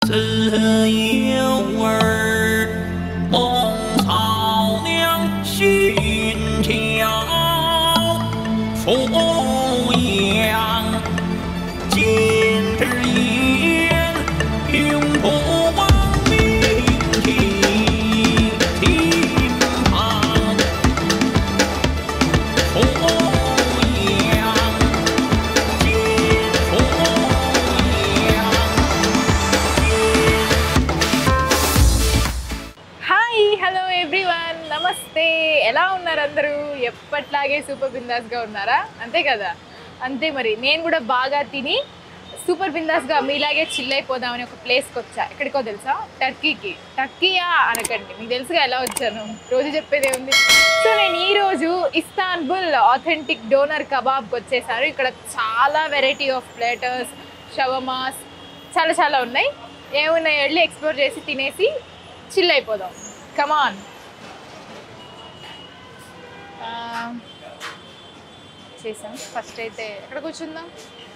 自有儿，梦草娘心跳，阜阳今日宴，永不忘铭记厅堂。阜阳今阜阳。 hi hello everyone నమస్తే ఎలా ఉన్నారు అందరూ ఎప్పట్లాగే సూపర్ బిందాస్గా ఉన్నారా అంతే కదా అంతే మరి నేను కూడా బాగా తిని సూపర్ బిందాస్గా మీలాగే చిల్ అయిపోదామని ఒక ప్లేస్కి వచ్చా ఎక్కడికో తెలుసా టర్కీకి టర్కీయా అనకండి మీకు తెలుసుగా ఎలా వచ్చాను రోజు చెప్పేదే ఉంది సో నేను ఈ రోజు ఇస్తాన్బుల్ ఆథెంటిక్ డోనర్ కబాబ్కి వచ్చేసాను ఇక్కడ చాలా వెరైటీ ఆఫ్ ప్లేటర్స్ షవమాస్ చాలా చాలా ఉన్నాయి ఏమున్నాయి వెళ్ళి ఎక్స్ప్లోర్ చేసి తినేసి చిల్ అయిపోదాం కమాన్ చేసాం ఫస్ట్ అయితే ఎక్కడ కూర్చుందాం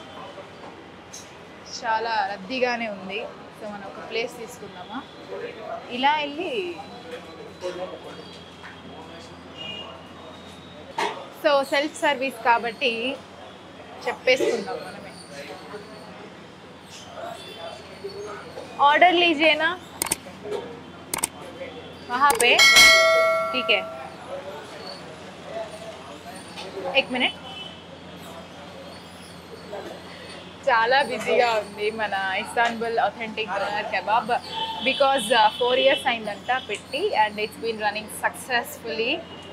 చాలా రద్దీగానే ఉంది సో మనం ఒక ప్లేస్ తీసుకుందామా ఇలా వెళ్ళి సో సెల్ఫ్ సర్వీస్ కాబట్టి చెప్పేసుకుందాం మనమే ऑर्डर लीजिए ना वहाँ पे ठीक है एक मिनट చాలా బిజీగా ఉంది మన Istanbul authentic doner kebab because four years అయిందంట పెట్టి and it's been running successfully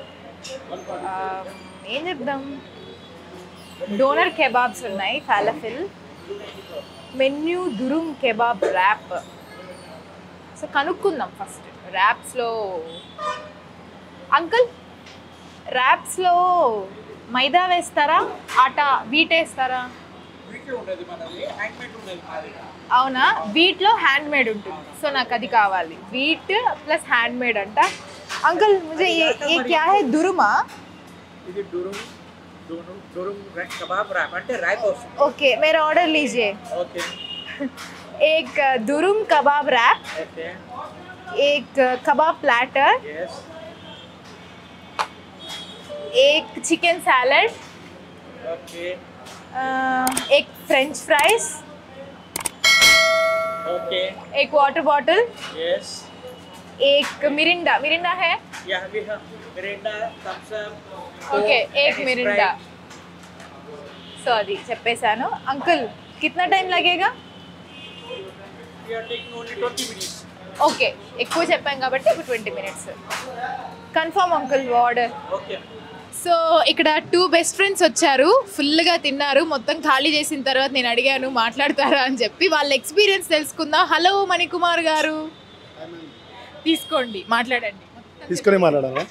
ఏం చెప్దాం డోనర్ కెబాబ్స్ ఉన్నాయి falafel menu durum kebab wrap so కనుక్కుందాం ఫస్ట్ ర్యాప్స్లో అంకుల్ ర్యాప్స్లో మైదా వేస్తారా ఆటా వీట్ వేస్తారా అవునా వీట్లో హ్యాండ్ మేడ్ ఉంటుంది సో నాకు అది కావాలి వీట్ ప్లస్ హ్యాండ్ మేడ్ అంట అంకుల్ ముझे ये ये क्या है దురుమా ఇది డురుమ్ డురుమ్ డురుమ్ ర- కబాబ్ ర్యాప్ అంటే ర్యాప్ వస్తుంది ఓకే मेरा ऑर्डर लीजिए ఓకే एक दुरुम कबाब रैप ఓకే एक कबाब प्लैटर ఎస్ एक चिकन सैलड ఓకే एक फ्रेंच फ्राइज ఓకే एक वाटर बॉटल ఎస్ एक मिरिंडा मिरिंडा है yeah we have Mirinda Thums Up okay एक मिरिंडा సో అది చెప్పేశాను అంకుల్ కిतना టైం లగేగా we are taking only 20 minutes okay ఎక్కువ చెప్పాం కాబట్టి ఒక twenty minutes confirm uncle order okay so ఇక్కడ టూ బెస్ట్ ఫ్రెండ్స్ వచ్చారు ఫుల్గా తిన్నారు మొత్తం ఖాళీ చేసిన తర్వాత నేను అడిగాను మాట్లాడతారా అని చెప్పి వాళ్ళ ఎక్స్పీరియన్స్ తెలుసుకుందాం హలో మణికుమార్ గారు తీసుకోండి మాట్లాడండి తీసుకొని మాట్లాడాలా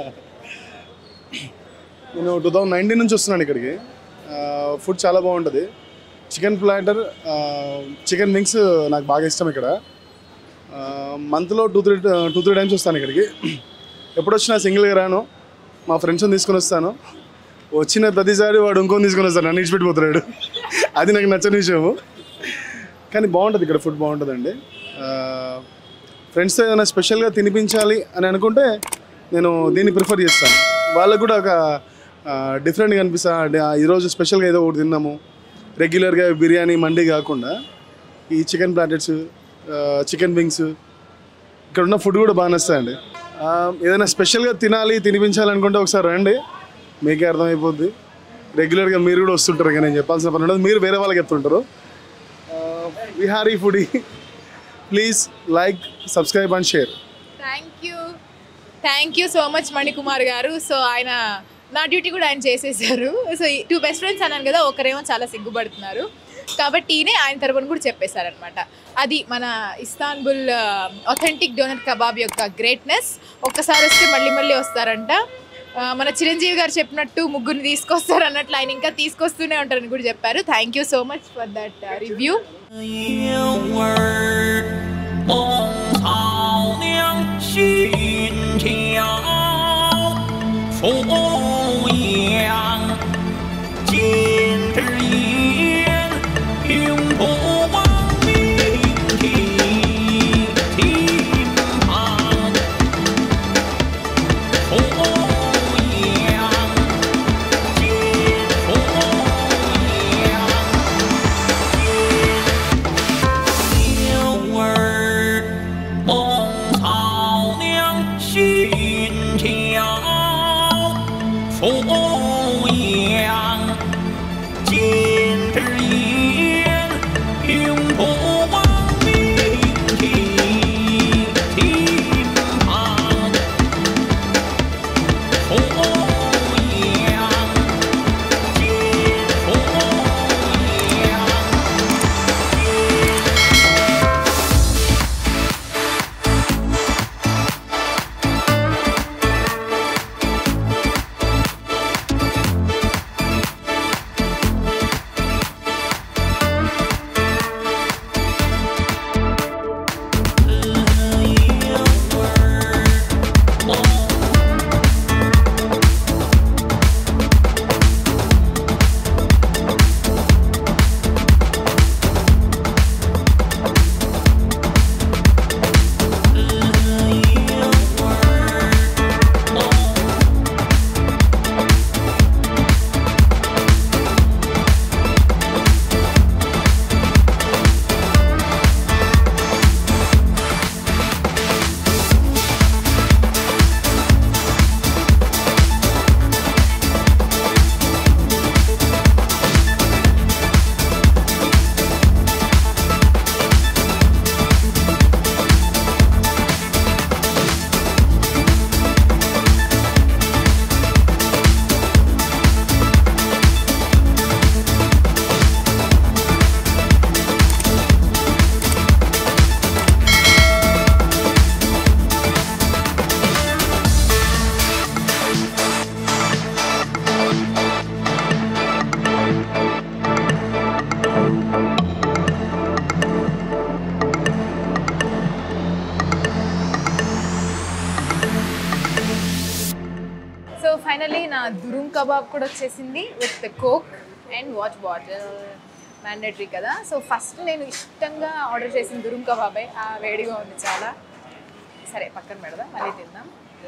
నేను టూ థౌజండ్ నైన్టీన్ నుంచి వస్తున్నాను ఇక్కడికి ఫుడ్ చాలా బాగుంటుంది చికెన్ ప్లాటర్ చికెన్ వింగ్స్ నాకు బాగా ఇష్టం ఇక్కడ మంత్లో two three two three times వస్తాను ఇక్కడికి ఎప్పుడు వచ్చినా సింగిల్గా రాను మా ఫ్రెండ్స్ని తీసుకొని వస్తాను వచ్చిన ప్రతిసారి వాడు ఇంకొని తీసుకొని వస్తాను నన్ను ఇచ్చిపెట్టిపోతున్నాడు అది నాకు నచ్చని విషయము కానీ బాగుంటుంది ఇక్కడ ఫుడ్ బాగుంటుందండి ఫ్రెండ్స్తో ఏదైనా స్పెషల్గా తినిపించాలి అని అనుకుంటే నేను దీన్ని ప్రిఫర్ చేస్తాను వాళ్ళకు కూడా ఒక డిఫరెంట్గా అనిపిస్తా అంటే, ఆ, ఈరోజు స్పెషల్గా ఏదో ఒకటి తిన్నాము రెగ్యులర్గా బిర్యానీ మండి కాకుండా ఈ చికెన్ ప్లాటెట్స్ చికెన్ వింగ్స్ ఇక్కడ ఉన్న ఫుడ్ కూడా బాగా నచ్చుతాయండి ఆ, ఏదైనా స్పెషల్గా తినాలి తినిపించాలి అనుకుంటే ఒకసారి రండి మీకే అర్థమైపోద్ది రెగ్యులర్గా మీరు కూడా వస్తుంటారు ఇంకా నేను చెప్పాల్సిన పని ఉండదు మీరు వేరే వాళ్ళకి చెప్తుంటారు Vihari foodie please like subscribe and share thank you thank you so much Manikumar garu so ఆయన నా డ్యూటీ కూడా ఆయన చేసేసారు సో టూ బెస్ట్ ఫ్రెండ్స్ అన్నాను కదా ఒకరేమో చాలా సిగ్గుపడుతున్నారు కాబట్టి ఈయనే ఆయన తరపున కూడా చెప్పేశారనమాట అది మన ఇస్తాన్బుల్ అథెంటిక్ డోనర్ కబాబ్ యొక్క గ్రేట్నెస్ ఒక్కసారి వస్తే మళ్ళీ మళ్ళీ వస్తారంట ఆ, మన చిరంజీవి గారు చెప్పినట్టు ముగ్గురిని తీసుకొస్తారు అన్నట్లు ఆయన ఇంకా తీసుకొస్తూనే ఉంటారని కూడా చెప్పారు thank you so much for that review 有儿，梦草娘心跳，阜阳今日宴，永不忘铭记 finally నా దురుం కబాబ్ కూడా వచ్చేసింది విత్ కోక్ అండ్ వాచ్ బాటిల్ మ్యాండేటరీ కదా సో ఫస్ట్ నేను ఇష్టంగా ఆర్డర్ చేసిన దురుం కబాబే ఆ వేడిగా ఉంది చాలా సరే పక్కన పెడదాం మళ్ళీ తిందాం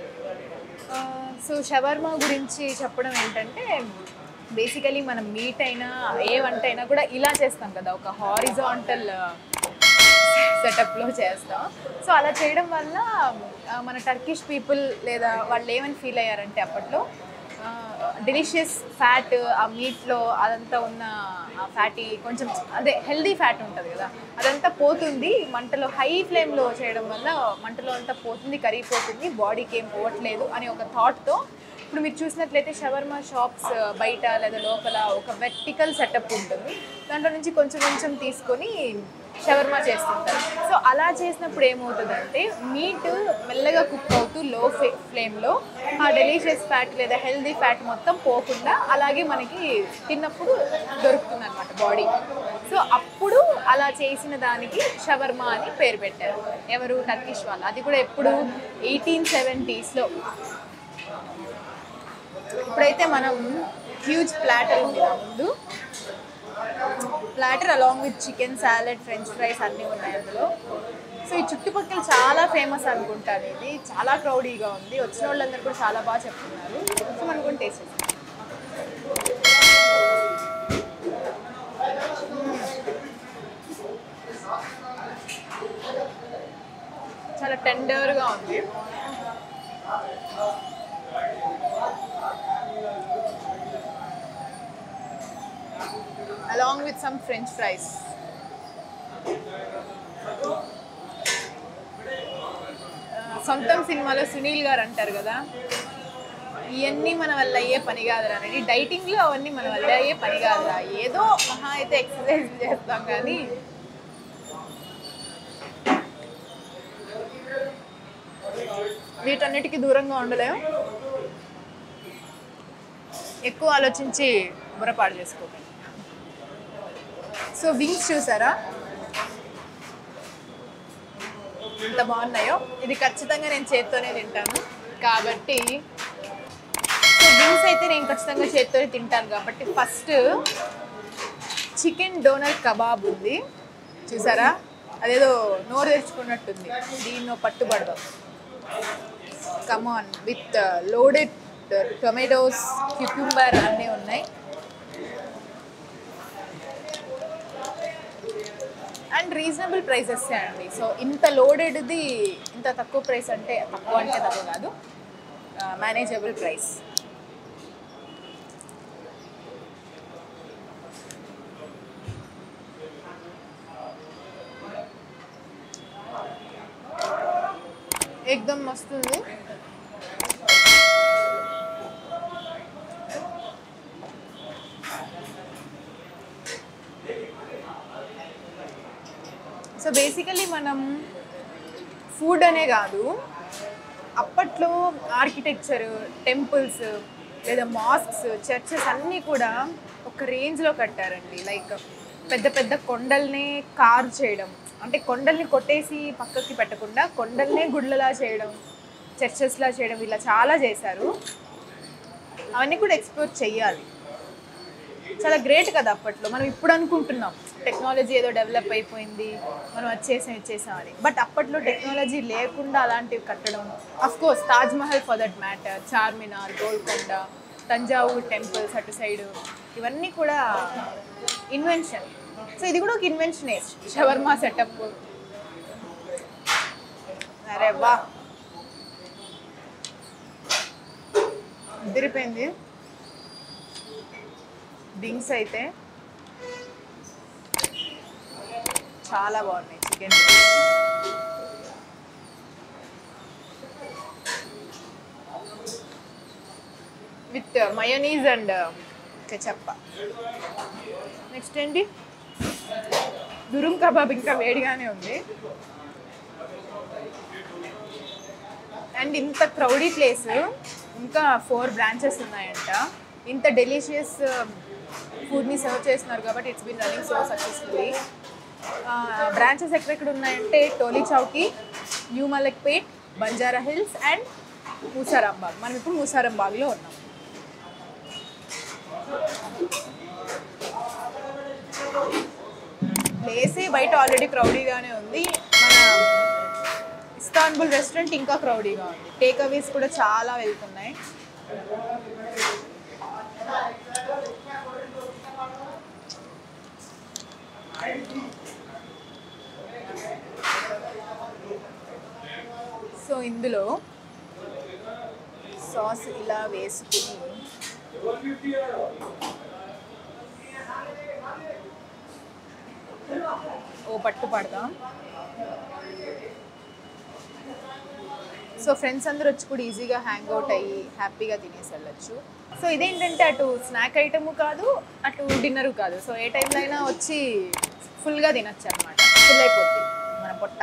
సో షవర్మా గురించి చెప్పడం ఏంటంటే బేసికలీ మనం మీట్ అయినా ఏ వంట అయినా కూడా ఇలా చేస్తాం కదా ఒక హారిజాంటల్ సెటప్లో చేస్తాం సో అలా చేయడం వల్ల ఆ, మన టర్కిష్ పీపుల్ లేదా వాళ్ళు ఏమని ఫీల్ అయ్యారంటే అప్పట్లో డెలిషియస్ ఫ్యాట్ ఆ మీట్లో అదంతా ఉన్న ఆ ఫ్యాటీ కొంచెం అదే హెల్దీ ఫ్యాట్ ఉంటుంది కదా అదంతా పోతుంది మంటలో హై ఫ్లేమ్లో చేయడం వల్ల మంటలో అంతా పోతుంది కరిగిపోతుంది బాడీకి ఏం పోవట్లేదు అనే ఒక థాట్తో ఇప్పుడు మీరు చూసినట్లయితే షవర్మా షాప్స్ బయట లేదా లోపల ఒక వెర్టికల్ సెటప్ ఉంటుంది దాంట్లో నుంచి కొంచెం కొంచెం తీసుకొని షవర్మా చేస్తుంటారు సో అలా చేసినప్పుడు ఏమవుతుందంటే మీట్ మెల్లగా కుక్ అవుతూ లో ఫ్లే ఫ్లేమ్లో ఆ డెలిషియస్ ఫ్యాట్ లేదా హెల్దీ ఫ్యాట్ మొత్తం పోకుండా అలాగే మనకి తిన్నప్పుడు దొరుకుతుంది అనమాట బాడీ సో అప్పుడు అలా చేసిన దానికి షవర్మా అని పేరు పెట్టారు ఎవరు టర్కిష్ వాళ్ళు అది కూడా ఎప్పుడు ఎయిటీన్ సెవెంటీస్లో ఇప్పుడైతే మనం హ్యూజ్ ప్లాటర్ ఉంది నా ముందు platter along with chicken salad French fries అన్నీ ఉన్నాయి అందులో సో ఈ చుట్టుపక్కల చాలా ఫేమస్ అనుకుంటాను ఇది చాలా క్రౌడీగా ఉంది వచ్చిన వాళ్ళందరూ కూడా చాలా బాగా చెప్తున్నారు సో మనం కూడా టేస్ట్ చేస్తాం చాలా టెండర్గా ఉంది along with some french fries. ఆ, సొంతం సినిమాలో సునీల్ గారు అంటారు కదా ఇవన్నీ మన వల్ల అయ్యే పని కాదురా అనేది డైటింగ్లో అవన్నీ మన వల్ల అయ్యే పని కాదురా ఏదో మహా అయితే ఎక్సర్సైజ్ చేస్తాం కానీ వీటన్నిటికీ దూరంగా ఉండలేము ఎక్కువ ఆలోచించి బుర్రపాడు చేసుకోకండి సో వింగ్స్ చూసారా ఎంత బాగున్నాయో ఇది ఖచ్చితంగా నేను చేత్తోనే తింటాను కాబట్టి సో వింగ్స్ అయితే నేను ఖచ్చితంగా చేత్తోనే తింటాను కాబట్టి ఫస్ట్ చికెన్ డోనర్ కబాబ్ ఉంది చూసారా అదేదో నోరు తెరుచుకున్నట్టుంది దీన్నో పట్టుబడదాం come on with loaded tomatoes cucumber అన్నీ ఉన్నాయి అండ్ రీజనబుల్ ప్రైసెస్ అండి సో ఇంత లోడెడ్ది ఇంత తక్కువ ప్రైస్ అంటే తక్కువ అంటే తక్కువ కాదు మేనేజబుల్ ప్రైస్ ఎక్దమ్ మస్తుంది సో బేసికలీ మనం ఫుడ్ అనే కాదు అప్పట్లో ఆర్కిటెక్చర్ టెంపుల్స్ లేదా మాస్క్స్ చర్చెస్ అన్నీ కూడా ఒక రేంజ్లో కట్టారండి లైక్ పెద్ద పెద్ద కొండల్ని కార్ చేయడం అంటే కొండల్ని కొట్టేసి పక్కకి పెట్టకుండా కొండల్నే గుడ్లలా చేయడం చర్చెస్లా చేయడం ఇలా చాలా చేశారు అవన్నీ కూడా ఎక్స్ప్లోర్ చెయ్యాలి చాలా గ్రేట్ కదా అప్పట్లో మనం ఇప్పుడు అనుకుంటున్నాం టెక్నాలజీ ఏదో డెవలప్ అయిపోయింది మనం వచ్చేసాం ఇచ్చేసాం అని బట్ అప్పట్లో టెక్నాలజీ లేకుండా అలాంటివి కట్టడం of course Taj Mahal for that matter Charminar Golconda Thanjavur temples అటు సైడ్ ఇవన్నీ కూడా ఇన్వెన్షన్ సో ఇది కూడా ఒక ఇన్వెన్షనే షవర్మా సెటప్ అరే వా ఉదిరిపోయింది వింగ్స్ అయితే చాలా బాగున్నాయి chicken with mayonnaise and ketchup next ఏంటి దురుం కబాబ్ ఇంకా వేడిగానే ఉంది అండ్ ఇంత క్రౌడీ ప్లేస్ ఇంకా ఫోర్ బ్రాంచెస్ ఉన్నాయంట ఇంత డెలిషియస్ ఫుడ్ని సర్వ్ చేస్తున్నారు కాబట్టి it's been running so successfully branches ఎక్కడెక్కడ ఉన్నాయంటే Tolichowki new Malakpet Banjara Hills and Musarambagh మనం ఇప్పుడు మూసారాంబాగ్లో ఉన్నాం ప్లేసే బయట ఆల్రెడీ క్రౌడీగానే ఉంది మన ఇస్తాన్బుల్ రెస్టారెంట్ ఇంకా క్రౌడీగా ఉంది టేక్ అవేస్ కూడా చాలా వెళ్తున్నాయి సో ఇందులో సాస్ ఇలా వేసుకుని ఓ పట్టు పడదాం సో ఫ్రెండ్స్ అందరూ వచ్చి కూడా ఈజీగా హ్యాంగ్ అవుట్ అయ్యి హ్యాపీగా తినేసి వెళ్ళొచ్చు సో ఇదేంటంటే అటు స్నాక్ ఐటము కాదు అటు డిన్నరు కాదు సో ఏ టైంలో అయినా వచ్చి ఫుల్గా తినొచ్చు అనమాట ఫుల్ అయిపోద్ది మన పొట్ట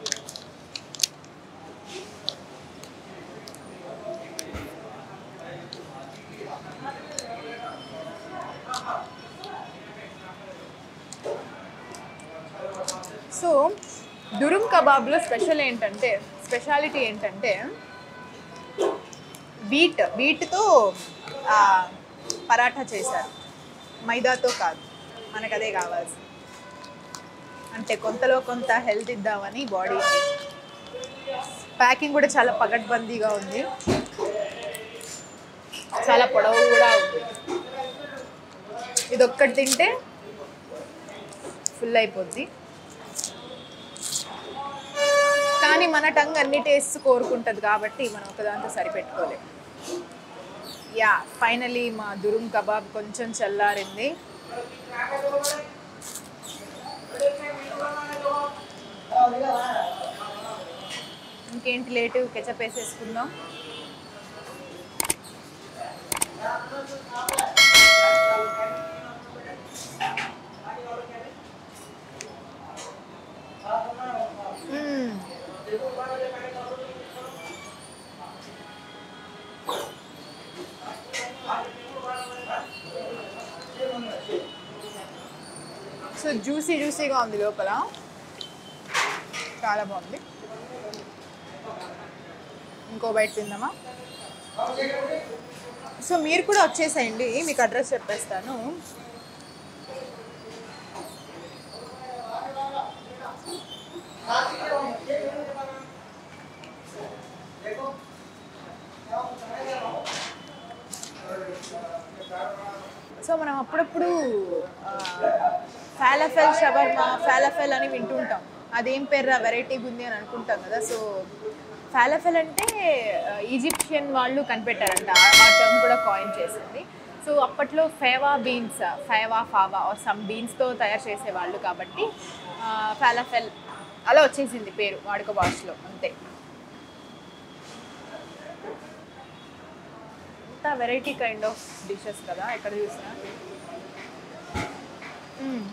సో దురుమ్ కబాబ్లో స్పెషల్ ఏంటంటే స్పెషాలిటీ ఏంటంటే వీట్ వీట్తో ఆ, పరాఠా చేశారు మైదాతో కాదు మనకు అదే కావాల్సింది అంటే కొంతలో కొంత హెల్త్ ఇద్దామని బాడీ ప్యాకింగ్ కూడా చాలా పగడ్బందీగా ఉంది చాలా పొడవు కూడా ఉంది ఇది ఒక్కటి తింటే ఫుల్ అయిపోద్ది కానీ మన టంగ్ అన్ని టేస్ట్ కోరుకుంటుంది కాబట్టి మనం ఒకదాంతో సరిపెట్టుకోలేము యా ఫైనలీ మా దురుమ్ కబాబ్ కొంచెం చల్లారింది ఇంకేంటి లేటు కెచప్ వేసేసుకుందాం మ్మ్. సో జ్యూసీ జ్యూసీగా ఉంది లోపల చాలా బాగుంది ఇంకో బయట తిందామా సో మీరు కూడా వచ్చేసేయండి మీకు అడ్రస్ చెప్పేస్తాను సో మనం అప్పుడప్పుడు ఫాలఫెల్ షవర్మా ఫాలఫెల్ అని వింటుంటాం అదేం పేరు వెరైటీగా ఉంది అని అనుకుంటాం కదా సో ఫాలఫెల్ అంటే ఆ, ఈజిప్షియన్ వాళ్ళు కనిపెట్టారంట ఆ- ఆ టర్మ్ కూడా కాయిన్ చేసింది సో అప్పట్లో fava beans fava fava or some బీన్స్తో తయారు చేసేవాళ్ళు కాబట్టి ఫాలఫెల్ అలా వచ్చేసింది పేరు వాడుక భాషలో అంతే అంతా వెరైటీ కైండ్ ఆఫ్ డిషెస్ కదా ఎక్కడ చూసినా మ్మ్.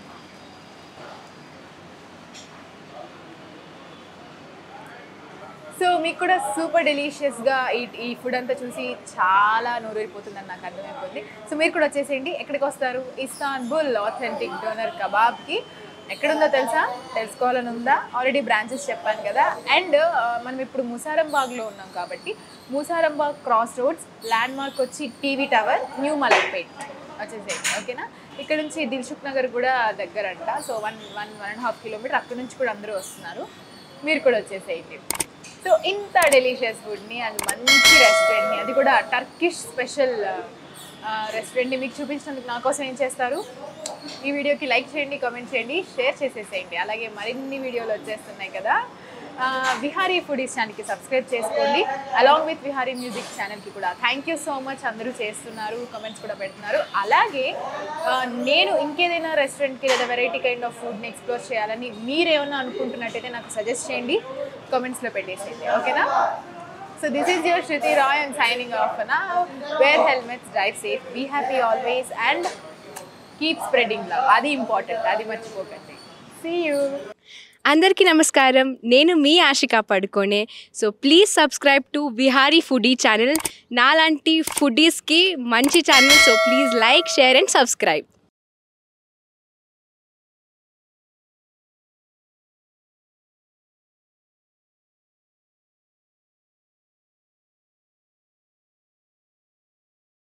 సో మీకు కూడా సూపర్ డెలిషియస్గా ఈ ఈ ఫుడ్ అంతా చూసి చాలా నోరూరిపోతుందని నాకు అర్థమైపోయింది సో మీరు కూడా వచ్చేసేయండి ఎక్కడికి వస్తారు ఇస్తాన్బుల్ ఆథెంటిక్ డోనర్ కబాబ్కి ఎక్కడుందో తెలుసా తెలుసుకోవాలని ఉందా ఆల్రెడీ బ్రాంచెస్ చెప్పాను కదా అండ్ మనం ఇప్పుడు ముసారంబాగ్లో ఉన్నాం కాబట్టి Musarambagh cross roads landmark వచ్చి టీవీ టవర్ న్యూ మలక్పేట్ వచ్చేసేయండి ఓకేనా ఇక్కడ నుంచి దిల్సుఖ్ నగర్ కూడా దగ్గరంట so one one one and half kilometre అక్కడ నుంచి కూడా అందరూ వస్తున్నారు మీరు కూడా వచ్చేసేయండి సో ఇంత డెలిషియస్ ఫుడ్ని అది మంచి రెస్టారెంట్ని అది కూడా టర్కిష్ స్పెషల్ రెస్టారెంట్ని మీకు చూపించినందుకు నా కోసం ఏం చేస్తారు ఈ వీడియోకి లైక్ చేయండి కామెంట్ చేయండి షేర్ చేసేసేయండి అలాగే మరిన్ని వీడియోలు వచ్చేస్తున్నాయి కదా ఆ, విహారీ ఫుడీస్ ఛానల్కి సబ్స్క్రైబ్ చేసుకోండి అలాంగ్ విత్ విహారీ మ్యూజిక్ ఛానల్కి కూడా థ్యాంక్ యూ సో మచ్ అందరూ చేస్తున్నారు కామెంట్స్ కూడా పెడుతున్నారు అలాగే ఆ, నేను ఇంకేదైనా రెస్టారెంట్కి లేదా వెరైటీ కైండ్ ఆఫ్ ఫుడ్ని ఎక్స్ప్లోర్ చేయాలని మీరేమన్నా అనుకుంటున్నట్టయితే నాకు సజెస్ట్ చేయండి కామెంట్స్లో పెట్టేసేయండి ఓకేనా so this is your Shruti Rai and signing off నా wear helmets drive safe be happy always and keep spreading love అది ఇంపార్టెంట్ అది మర్చిపోకండి సీ యూ అందరికీ నమస్కారం నేను మీ Ashika Padukone so please subscribe to Vihari foodie channel నాలాంటి ఫుడీస్కి మంచి channel so please like share and subscribe